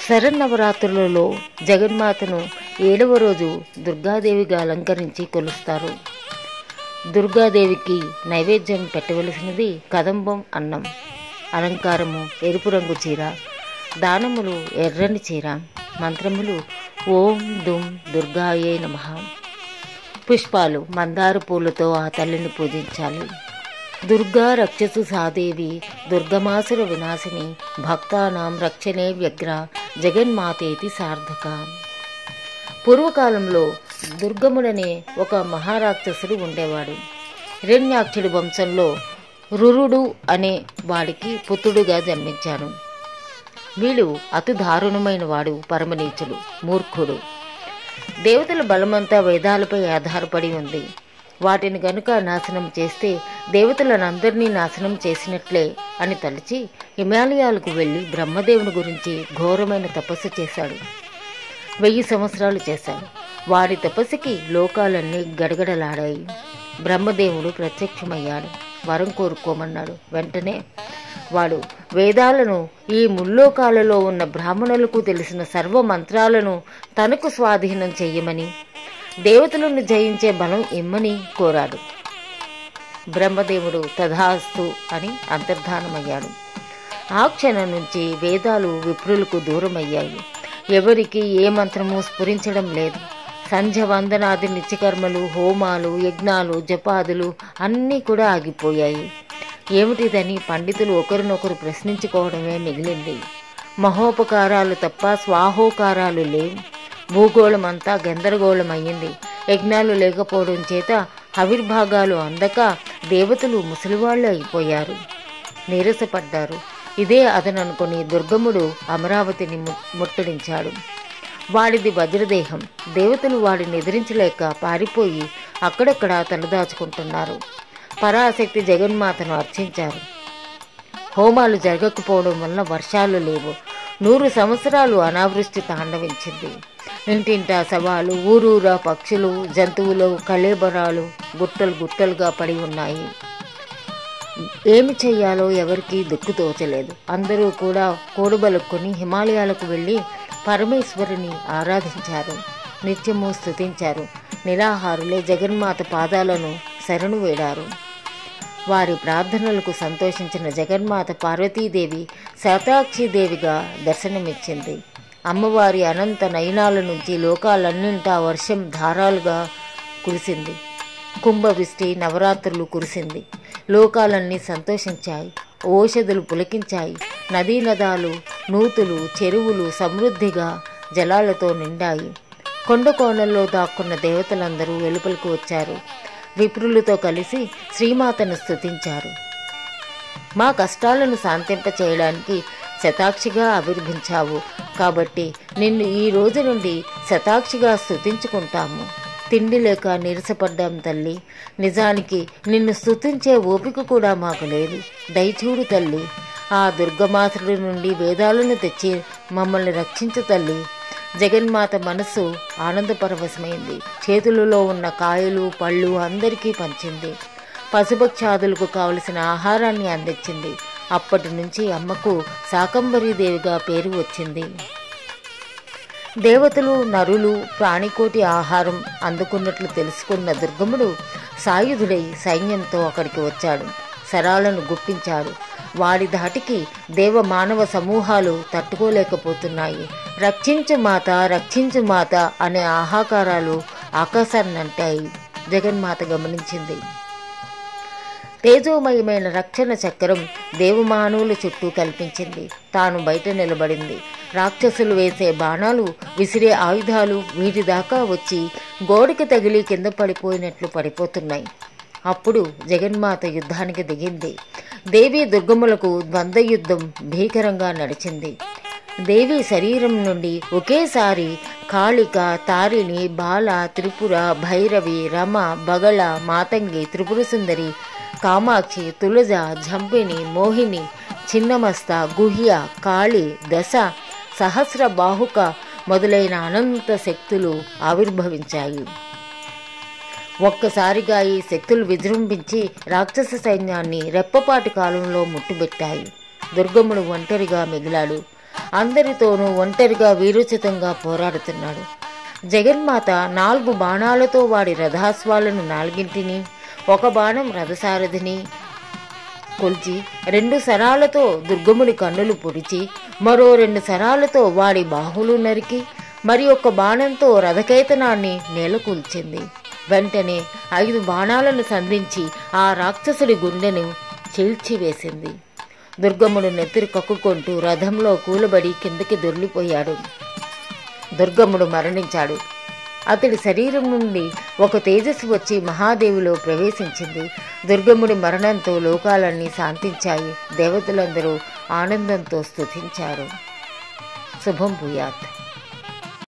శరన్నవరాత్రులలో జగన్మాతను ఏడవ రోజు దుర్గాదేవిగా అలంకరించి కొలుస్తారు దుర్గాదేవికి నైవేద్యం పెట్టవలసినది కదంబం అన్నం అలంకారము ఎరుపు రంగు చీర దానములు ఎర్రని చీర మంత్రములు ఓం దుం దుర్గాయే నమః పుష్పాలు మందార పూలతో ఆ తల్లిని పూజించాలి దుర్గా రక్షసు సాదేవి దుర్గమాసుర వినాశిని భక్తానాం రక్షణే వ్యగ్ర జగన్మాతేతి సార్థక పూర్వకాలంలో దుర్గముడనే ఒక మహారాక్షసుడు ఉండేవాడు హిరణ్యాక్షుడి వంశంలో రురుడు అనే వాడికి పుత్రుడుగా జన్మించాడు వీడు అతి దారుణమైన వాడు పరమనీచుడు మూర్ఖుడు దేవతల బలమంతా వేదాలపై ఆధారపడి ఉంది వాటిని గనుక నాశనం చేస్తే దేవతలనందరినీ నాశనం చేసినట్లే అని తలచి హిమాలయాలకు వెళ్ళి బ్రహ్మదేవుని గురించి ఘోరమైన తపస్సు చేశాడు వెయ్యి సంవత్సరాలు చేశాడు వాడి తపస్సుకి లోకాలన్నీ గడగడలాడాయి బ్రహ్మదేవుడు ప్రత్యక్షమయ్యాడు వరం కోరుకోమన్నాడు వెంటనే వాడు వేదాలను ఈ ముల్లోకాలలో ఉన్న బ్రాహ్మణులకు తెలిసిన సర్వ మంత్రాలను తనకు స్వాధీనం చెయ్యమని దేవతలను జయించే బలం ఇమ్మని కోరాడు బ్రహ్మదేవుడు తథాస్తు అని అంతర్ధానమయ్యాడు ఆ క్షణం నుంచి వేదాలు విప్రులకు దూరమయ్యాయి ఎవరికి ఏ మంత్రము స్ఫురించడం లేదు సంధ్య వందనాది నిత్యకర్మలు హోమాలు యజ్ఞాలు జపాదులు అన్నీ కూడా ఆగిపోయాయి ఏమిటిదని పండితులు ఒకరినొకరు ప్రశ్నించుకోవడమే మిగిలింది మహోపకారాలు తప్ప స్వాహోకారాలు లేవు భూగోళం అంతా గందరగోళం అయ్యింది యజ్ఞాలు లేకపోవడం చేత ఆవిర్భాగాలు అందక దేవతలు ముసలివాళ్ళు అయిపోయారు నీరసపడ్డారు ఇదే అదననుకొని దుర్గముడు అమరావతిని ము- ముట్టడించాడు వాడిది వజ్రదేహం దేవతలు వాడిని ఎదిరించలేక పారిపోయి అక్కడక్కడ తలదాచుకుంటున్నారు పరాశక్తి జగన్మాతను అర్చించారు హోమాలు జరగకపోవడం వల్ల వర్షాలు లేవు నూరు సంవత్సరాలు అనావృష్టి తాండవించింది ఇంటింటా శవాలు ఊరూరా పక్షులు జంతువులు కళేబరాలు గుట్టలు గుట్టలుగా పడి ఉన్నాయి ఏమి చెయ్యాలో ఎవరికీ దిక్కు తోచలేదు అందరూ కూడా కోడుబలుక్కొని హిమాలయాలకు వెళ్ళి పరమేశ్వరిని ఆరాధించారు నిత్యము స్తుతించారు నిరాహారులే జగన్మాత పాదాలను శరణు వేడారు వారి ప్రార్థనలకు సంతోషించిన జగన్మాత పార్వతీదేవి శతాక్షిదేవిగా దర్శనమిచ్చింది అమ్మవారి అనంత నయనాల నుంచి లోకాలన్నింటా వర్షం ధారాలుగా కురిసింది కుంభవృష్టి నవరాత్రులు కురిసింది లోకాలన్నీ సంతోషించాయి ఓషధులు పులకించాయి నదీ నదాలు నూతులు చెరువులు సమృద్ధిగా జలాలతో నిండాయి కొండ కోణంలో దాక్కున్న దేవతలందరూ వెలుపలకు వచ్చారు విప్రులతో కలిసి శ్రీమాతను స్తుతించారు మా కష్టాలను శాంతింప చేయడానికి శతాక్షిగా ఆవిర్భించావు కాబట్టి నిన్ను ఈ రోజు నుండి శతాక్షిగా స్తుతించుకుంటాము తిండి లేక నీరసపడ్డాం తల్లి నిజానికి నిన్ను స్తుతించే ఓపిక కూడా మాకు లేదు దయచూడు తల్లి ఆ దుర్గమాసుడి నుండి వేదాలను తెచ్చి మమ్మల్ని రక్షించు తల్లి జగన్మాత మనస్సు ఆనందపరవశమైంది చేతులలో ఉన్న కాయలు పళ్ళు అందరికీ పంచింది పశుపక్షాదులకు కావలసిన ఆహారాన్ని అందించింది అప్పటి నుంచి అమ్మకు శాకంబరీదేవిగా పేరు వచ్చింది దేవతలు నరులు ప్రాణికోటి ఆహారం అందుకున్నట్లు తెలుసుకున్న దుర్గముడు సాయుధుడై సైన్యంతో అక్కడికి వచ్చాడు శరాలను గుప్పించాడు వాడి ధాటికి దేవ మానవ సమూహాలు తట్టుకోలేకపోతున్నాయి రక్షించు మాత రక్షించు మాత అనే ఆహాకారాలు ఆకాశాన్ని అంటాయి జగన్మాత గమనించింది తేజోమయమైన రక్షణ చక్రం దేవమానవుల చుట్టూ కల్పించింది తాను బయట నిలబడింది రాక్షసులు వేసే బాణాలు విసిరే ఆయుధాలు వీటి దాకా వచ్చి గోడకి తగిలి కింద పడిపోయినట్లు పడిపోతున్నాయి అప్పుడు జగన్మాత యుద్ధానికి దిగింది దేవి దుర్గములకు ద్వంద్వ యుద్ధం భీకరంగా నడిచింది దేవి శరీరం నుండి ఒకేసారి కాళిక తారిణి బాల త్రిపుర భైరవి రమ బగళ మాతంగి త్రిపుర సుందరి కామాక్షి తులజ జంపిని మోహిని చిన్నమస్త గుహ్య కాళి దశ సహస్ర బాహుక మొదలైన అనంత శక్తులు ఆవిర్భవించాయి ఒక్కసారిగా ఈ శక్తులు విజృంభించి రాక్షస సైన్యాన్ని రెప్పపాటి కాలంలో ముట్టుబెట్టాయి దుర్గముడు ఒంటరిగా మిగిలాడు అందరితోనూ ఒంటరిగా వీరోచితంగా పోరాడుతున్నాడు జగన్మాత నాలుగు బాణాలతో వాడి రథాస్వాలను నాలుగింటిని ఒక బాణం రథసారథిని కొల్చి రెండు సరాలతో దుర్గముడి కన్నులు పొడిచి మరో రెండు సరాలతో వాడి బాహులు నరికి మరి ఒక బాణంతో రథకేతనాన్ని నేలకూల్చింది వెంటనే ఐదు బాణాలను సంధించి ఆ రాక్షసుడి గుండెను చీల్చివేసింది దుర్గమ్ముడు నెత్తురు కక్కుకుంటూ రథంలో కూలబడి కిందకి దొర్లిపోయాడు దుర్గమ్ముడు మరణించాడు అతడి శరీరం నుండి ఒక తేజస్సు వచ్చి మహాదేవిలో ప్రవేశించింది దుర్గమ్ముడి మరణంతో లోకాలన్నీ శాంతించాయి దేవతలందరూ ఆనందంతో స్తుతించారు శుభం భూయాత్